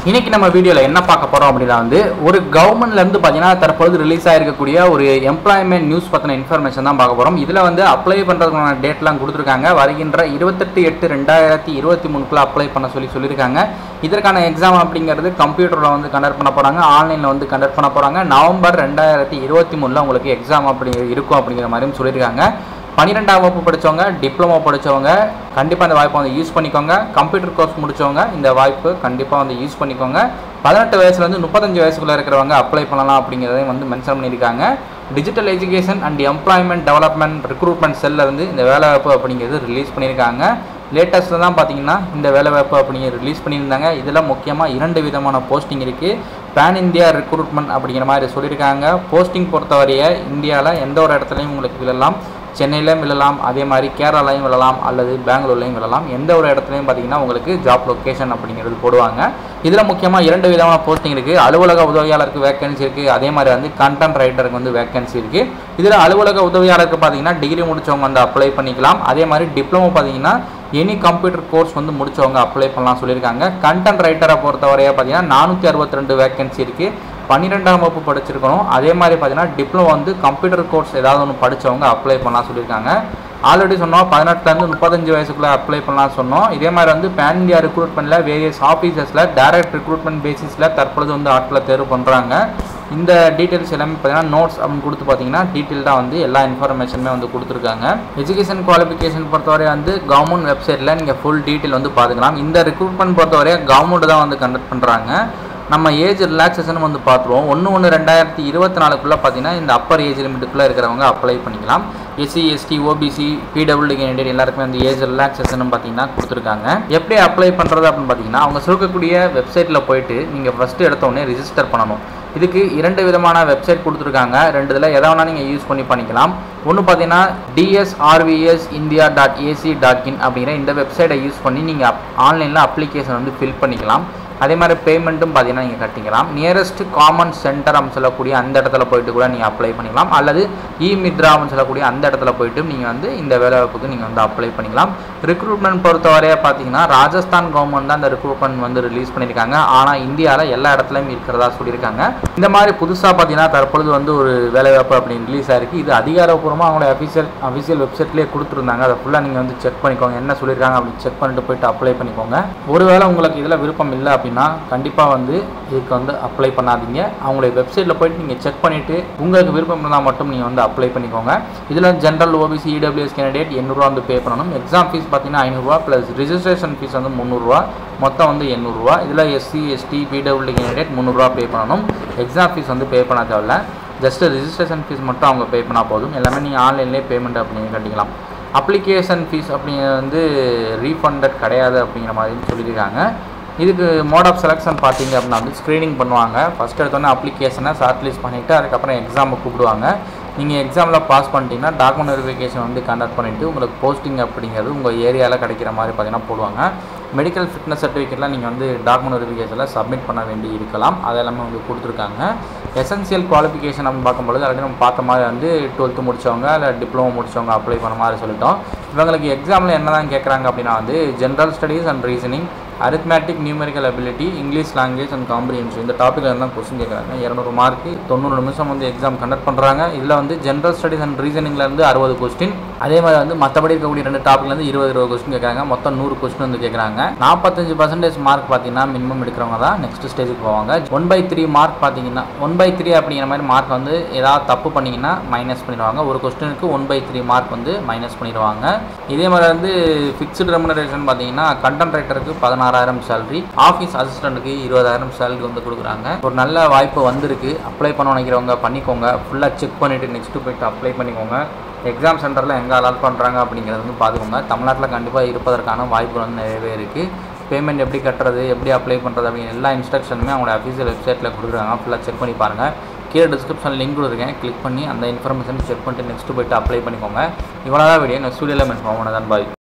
இன்னைக்கு நம்ம வீடியோவில் என்ன பார்க்க போகிறோம் அப்படின்னா வந்து ஒரு கவர்மெண்ட்லேருந்து பார்த்தீங்கன்னா தற்பொழுது ரிலீஸ் ஆகிருக்கக்கூடிய ஒரு எம்ப்ளாய்மெண்ட் நியூஸ் பற்றின இன்ஃபர்மேஷன் தான் பார்க்க போகிறோம் இதில் வந்து அப்ளை பண்ணுறதுக்கான டேட்லாம் கொடுத்துருக்காங்க வருகின்ற இருபத்தெட்டு எட்டு ரெண்டாயிரத்தி இருபத்தி மூணுக்குள்ள அப்ளை பண்ண சொல்லி சொல்லியிருக்காங்க இதற்கான எக்ஸாம் அப்படிங்கிறது கம்ப்யூட்டரில் வந்து கண்டக்ட் பண்ண போகிறாங்க ஆன்லைனில் வந்து கண்டக்ட் பண்ண போகிறாங்க நவம்பர் ரெண்டாயிரத்தி இருபத்தி மூணில் உங்களுக்கு எக்ஸாம் அப்படி இருக்கும் அப்படிங்கிற மாதிரியும் சொல்லியிருக்காங்க பன்னிரெண்டாம் வகுப்பு படித்தவங்க டிப்ளமோ படித்தவங்க கண்டிப்பாக இந்த வாய்ப்பை வந்து யூஸ் பண்ணிக்கோங்க கம்ப்யூட்டர் கோர்ஸ் முடித்தவங்க இந்த வாய்ப்பு கண்டிப்பாக வந்து யூஸ் பண்ணிக்கோங்க பதினெட்டு வயசுலேருந்து முப்பத்தஞ்சு வயசுக்குள்ளே இருக்கிறவங்க அப்ளை பண்ணலாம் அப்படிங்கிறதையும் வந்து மென்ஷன் பண்ணியிருக்காங்க digital education and employment development recruitment செல்ல இருந்து இந்த வேலைவாய்ப்பு அப்படிங்கிறது ரிலீஸ் பண்ணியிருக்காங்க லேட்டஸ்ட்டில் தான் பார்த்தீங்கன்னா இந்த வேலைவாய்ப்பு அப்படிங்கிறது ரிலீஸ் பண்ணியிருந்தாங்க இதில் முக்கியமாக இரண்டு விதமான போஸ்டிங் இருக்குது பேன் இந்தியா ரெக்ரூட்மெண்ட் அப்படிங்கிற மாதிரி சொல்லியிருக்காங்க போஸ்டிங் பொறுத்தவரைய இந்தியாவில் எந்த ஒரு இடத்துலையும் உங்களுக்கு விழலாம் சென்னையிலையும் விழலாம் அதே மாதிரி கேரளாலையும் விழலாம் அல்லது பெங்களூர்லையும் விழலாம் எந்த ஒரு இடத்துலையும் பார்த்தீங்கன்னா உங்களுக்கு ஜாப் லொக்கேஷன் அப்படிங்கிறது போடுவாங்க இதில் முக்கியமாக இரண்டு விதமான போஸ்டிங் இருக்குது அலுவலக உதவியாளருக்கு வேகன்சி இருக்குது அதே மாதிரி வந்து கண்டென்ட் ரைட்டருக்கு வந்து வேகன்சி இருக்குது இதில் அலுவலக உதவியாளருக்கு பார்த்தீங்கன்னா டிகிரி முடிச்சவங்க வந்து அப்ளை பண்ணிக்கலாம் அதே மாதிரி டிப்ளமோ பார்த்தீங்கன்னா எனி கம்ப்யூட்டர் கோர்ஸ் வந்து முடிச்சவங்க அப்ளை பண்ணலாம் சொல்லியிருக்காங்க கண்டென்ட் ரைட்டரை பொறுத்தவரையா பார்த்தீங்கன்னா நானூற்றி அறுபத்தி ரெண்டு வேகன்சி இருக்குது பன்னிரெண்டாம் வகுப்பு படிச்சிருக்கணும் அதே மாதிரி பார்த்தீங்கன்னா டிப்ளமோ வந்து கம்ப்யூட்டர் கோர்ஸ் ஏதாவது ஒன்று படித்தவங்க அப்ளை பண்ணலாம் சொல்லியிருக்காங்க ஆல்ரெடி சொன்னோம் பதினெட்டுலேருந்து முப்பத்தஞ்சு வயசுக்குள்ளே அப்ளை பண்ணலாம் சொன்னோம் இதே மாதிரி வந்து பேன் இந்தியா ரெக்ரூட்மெண்ட்டில் வேரியஸ் ஆஃபீஸஸில் டைரக்ட் ரெக்ரூட்மெண்ட் பேசிஸில் தற்பொழுது வந்து ஆட்களை தேர்வு பண்ணுறாங்க இந்த டீட்டெயில்ஸ் எல்லாமே பார்த்தீங்கன்னா நோட்ஸ் அப்படின்னு கொடுத்து பார்த்தீங்கன்னா டீட்டெயில்டாக வந்து எல்லா இன்ஃபர்மேஷனுமே வந்து கொடுத்துருக்காங்க எஜுகேஷன் குவாலிஃபிகேஷன் பொறுத்தவரை வந்து கவர்மெண்ட் வெப்சைட்டில் நீங்கள் ஃபுல் டீட்டெயில் வந்து பார்த்துக்கலாம் இந்த ரெக்ரூட்மெண்ட் பொறுத்தவரை கவர்மெண்ட் தான் வந்து கண்டக்ட் பண்ணுறாங்க நம்ம ஏஜ் ரிலாக்ஸேஷன் வந்து பார்த்துருவோம் ஒன்று ஒன்று ரெண்டாயிரத்தி இருபத்தி நாலுக்குள்ளே பார்த்தீங்கன்னா இந்த அப்பர் ஏஜ் லிமிட்டுக்குள்ளே இருக்கிறவங்க அப்ளை பண்ணிக்கலாம் SC ST OBC PW candidate எல்லாருக்குமே வந்து ஏஜ் ரிலாக்ஸேஷன் பார்த்தீங்கன்னா கொடுத்துருக்காங்க எப்படி அப்ளை பண்ணுறது அப்படின்னு பார்த்தீங்கன்னா அவங்க சொல்லக்கூடிய வெப்சைட்டில் போயிட்டு நீங்கள் ஃபஸ்ட்டு எடுத்தோடனே ரிஜிஸ்டர் பண்ணணும் இதுக்கு இரண்டு விதமான வெப்சைட் கொடுத்துருக்காங்க ரெண்டு இதில் எதை வேணால் நீங்கள் யூஸ் பண்ணி பண்ணிக்கலாம் ஒன்று பார்த்தீங்கன்னா TSRVS India dot AC dot in அப்படிங்கிற இந்த வெப்சைட்டை யூஸ் பண்ணி நீங்கள் ஆன்லைனில் அப்ளிகேஷன் வந்து ஃபில் பண்ணிக்கலாம் அதே மாதிரி பேமெண்ட்டும் பார்த்தீங்கன்னா நீங்கள் கட்டிக்கலாம் நியரஸ்ட் காமன் சென்டர் அப்படின்னு சொல்லக்கூடிய அந்த இடத்துல போயிட்டு கூட நீங்கள் அப்ளை பண்ணிக்கலாம் அல்லது இ மித்ரான்னு சொல்லக்கூடிய அந்த இடத்துல போயிட்டு நீங்கள் வந்து இந்த வேலைவாய்ப்புக்கு நீங்கள் வந்து அப்ளை பண்ணிக்கலாம் ரெக்ரூட்மெண்ட் பொறுத்தவரைய பார்த்தீங்கன்னா ராஜஸ்தான் கவர்மெண்ட் தான் இந்த ரெக்ரூட்மெண்ட் வந்து ரிலீஸ் பண்ணியிருக்காங்க ஆனால் இந்தியாவில் எல்லா இடத்துலையும் இருக்கிறதா சொல்லியிருக்காங்க இந்த மாதிரி புதுசாக பார்த்தீங்கன்னா தற்பொழுது வந்து ஒரு வேலைவாய்ப்பு அப்படின்னு ரிலீஸ் ஆயிருக்கு இது அதிகாரப்பூர்வமாக அவங்களோட அஃபிஷியல் அஃபிஷியல் வெப்சைட்லேயே கொடுத்துருந்தாங்க அதை ஃபுல்லாக நீங்கள் வந்து செக் பண்ணிக்கோங்க என்ன சொல்லியிருக்காங்க அப்படின்னு செக் பண்ணிட்டு போயிட்டு அப்ளை பண்ணிக்கோங்க ஒருவேளை உங்களுக்கு இதில் விருப்பம் இல்லை அப்படின்னா கண்டிப்பாக வந்து இதுக்கு வந்து அப்ளை பண்ணாதீங்க அவங்களுடைய வெப்சைட்டில் போயிட்டு நீங்கள் செக் பண்ணிவிட்டு உங்களுக்கு விருப்பம் இருந்தால் மட்டும் நீங்கள் வந்து அப்ளை பண்ணிக்கோங்க இதில் ஜென்ரல் ஓபிசி இடபிள்யூஎஸ் கேண்டிடேட் எண்ணூறுவா வந்து பே பண்ணணும் எக்ஸாம் ஃபீஸ் பார்த்தீங்கன்னா ஐநூறுரூவா ப்ளஸ் ரிஜிஸ்ட்ரேஷன் ஃபீஸ் வந்து முந்நூறுரூவா மொத்தம் வந்து எண்ணூறுரூவா இதில் எஸ்சி எஸ்டி பிடபிள்யூ கேண்டிடேட் முந்நூறுரூவா பே பண்ணணும் எக்ஸாம் ஃபீஸ் வந்து பே பண்ண தேவையில்ல ஜஸ்ட் ரிஜிஸ்ட்ரேஷன் ஃபீஸ் மட்டும் அவங்க பே பண்ணால் போதும் எல்லாமே நீங்கள் ஆன்லைன்லேயே பேமெண்ட் அப்படின்னு கட்டிக்கலாம் அப்ளிகேஷன் ஃபீஸ் அப்படிங்கிறது வந்து ரீஃபண்டட் கிடையாது அப்படிங்கிற மாதிரி சொல்லியிருக்காங்க இதுக்கு மோட் ஆஃப் செலெக்ஷன் பார்த்தீங்க அப்படின்னா வந்து ஸ்க்ரீனிங் பண்ணுவாங்க ஃபஸ்ட் எடுத்தோன்னே அப்ளிகேஷனை ஷார்ட் லிஸ்ட் பண்ணிவிட்டு அதுக்கப்புறம் எக்ஸாமை கூப்பிடுவாங்க நீங்கள் எக்ஸாமில் பாஸ் பண்ணிட்டீங்கன்னா டாக்குமெண்ட் வெரிஃபிகேஷன் வந்து கண்டக்ட் பண்ணிவிட்டு உங்களுக்கு போஸ்டிங் அப்படிங்கிறது உங்கள் ஏரியாவில் கிடைக்கிற மாதிரி பார்த்தீங்கன்னா போடுவாங்க மெடிக்கல் ஃபிட்னஸ் சர்டிஃபிகேட்லாம் நீங்கள் வந்து டாக்குமெண்ட் வெரிஃபிகேஷனில் சப்மிட் பண்ண வேண்டி இருக்கலாம் அதெல்லாமே வந்து கொடுத்துருக்காங்க எசென்சியல் குவாலிஃபிகேஷன் அப்படின்னு பார்க்கும்பொழுது ஆல்ரெடி நம்ம பார்த்த மாதிரி வந்து டுவெல்த்து முடித்தவங்க இல்லை டிப்ளமோ முடித்தவங்க அப்ளை பண்ண மாதிரி சொல்லிட்டோம் இவங்களுக்கு எக்ஸாமில் என்ன தான் கேட்குறாங்க அப்படின்னா வந்து general studies and reasoning arithmetic numerical ability English language and comprehension இந்த டாப்பிக்கில் தான் கொஸ்டின் கேட்குறாங்க இரநூறு மார்க்கு தொண்ணூறு நிமிஷம் வந்து எக்ஸாம் கண்டக்ட் பண்ணுறாங்க இதில் வந்து ஜென்ரல் ஸ்டடீஸ் அண்ட் ரீசனிங்லேருந்து அறுபது கொஸ்டின் அதே மாதிரி வந்து மற்றபடி இருக்கக்கூடிய ரெண்டு டாப்பிக்லேருந்து இருபது இருபது கொஸ்டின் கேட்குறாங்க மொத்தம் நூறு கொஸ்டின் வந்து கேட்குறாங்க நாற்பத்தஞ்சு பர்சன்டேஜ் மார்க் பார்த்தீங்கன்னா மினிமம் எடுக்கிறவங்க தான் நெக்ஸ்ட் ஸ்டேஜுக்கு போவாங்க ஒன் பை த்ரீ மார்க் பார்த்தீங்கன்னா ஒன் பை த்ரீ அப்படிங்கிற மாதிரி மார்க் வந்து ஏதாவது தப்பு பண்ணிங்கன்னா மைனஸ் பண்ணிடுவாங்க ஒரு கொஸ்டினுக்கு ஒன் பை த்ரீ மார்க் வந்து மைனஸ் பண்ணிடுவாங்க இதே மாதிரி வந்து ஃபிக்ஸ்டு ரெமுனரேஷன் பார்த்தீங்கன்னா கண்டென்ட் ரைட்டருக்கு பதினாறாயிரம் சேலரி ஆஃபீஸ் அசிஸ்டண்ட்டுக்கு இருபதாயிரம் சேலரி வந்து கொடுக்குறாங்க ஒரு நல்ல வாய்ப்பு வந்திருக்கு அப்ளை பண்ண நினைக்கிறவங்க பண்ணிக்கோங்க ஃபுல்லாக செக் பண்ணிவிட்டு நெக்ஸ்ட்டு போயிட்டு அப்ளை பண்ணிக்கோங்க எக்ஸாம் சென்டரில் எங்கே அலாட் பண்ணுறாங்க அப்படிங்கிறது வந்து பார்த்துக்கோங்க தமிழ்நாட்டில் கண்டிப்பாக இருப்பதற்கான வாய்ப்பு வந்து நிறையவே இருக்குது பேமெண்ட் எப்படி கட்டுறது எப்படி அப்ளை பண்ணுறது அப்படிங்கிற எல்லா இன்ஸ்ட்ரக்ஷனுமே அவங்களோட அஃபீஷியல் வெப்சைட்டில் கொடுக்குறாங்க ஃபுல்லாக செக் பண்ணி பாருங்கள் கீழே டிஸ்கிரிப்ஷன் லிங்க் கொடுத்துருக்கேன் கிளிக் பண்ணி அந்த இன்ஃபர்மேஷன் செக் பண்ணிட்டு நெக்ஸ்ட்டு போயிட்டு அப்ளை பண்ணிக்கோங்க இவ்வளோ தான் வீடியோ நெக்ஸ்ட் வீடியோவில் மென்ஃபார்ம் பண்ணதான் பாய்